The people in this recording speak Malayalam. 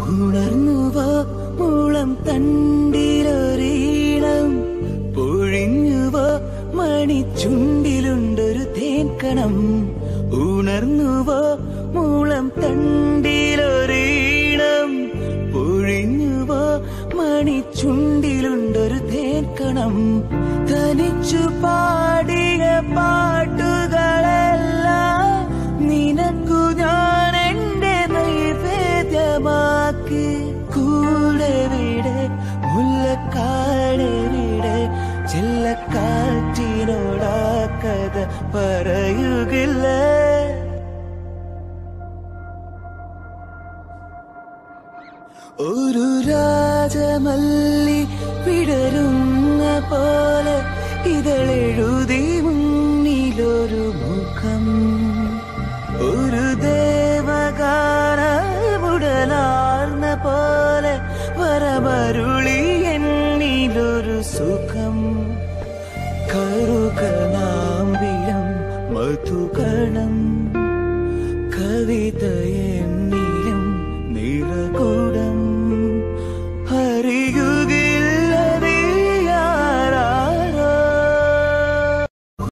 ഉണർന്നുവോ മുളം തണ്ടിലൊരീണം പൊഴിഞ്ഞുവോ മണിച്ചുണ്ടിലുണ്ടൊരു തേൻകണം ഉണർന്നുവോ മുളം തണ്ടിലൊരീണം പൊഴിഞ്ഞുവോ മണിച്ചുണ്ടിലുണ്ടൊരു തേൻകണം തനിച്ചു പാടിയ പാട്ടുകളെല്ലാം നിനക്കു ഞാൻ എന്റെ നൈവേദ്യമാക്കി കൂടെ വിടെ മുല്ലക്കാട് വിടെ ചെല്ലക്കാറ്റിനോടാ കഥ പറയുകില്ല ഒരു രാജമല്ലി വിടരുന്ന പോലെ ഇതളെഴുതി മുന്നിലൊരു മുഖം ഒരു ദേവഗാനമുടലാർന്ന പോലെ വരമരുളി എന്നിലൊരു സുഖം കറുകനാമ്പിളം മധുകണം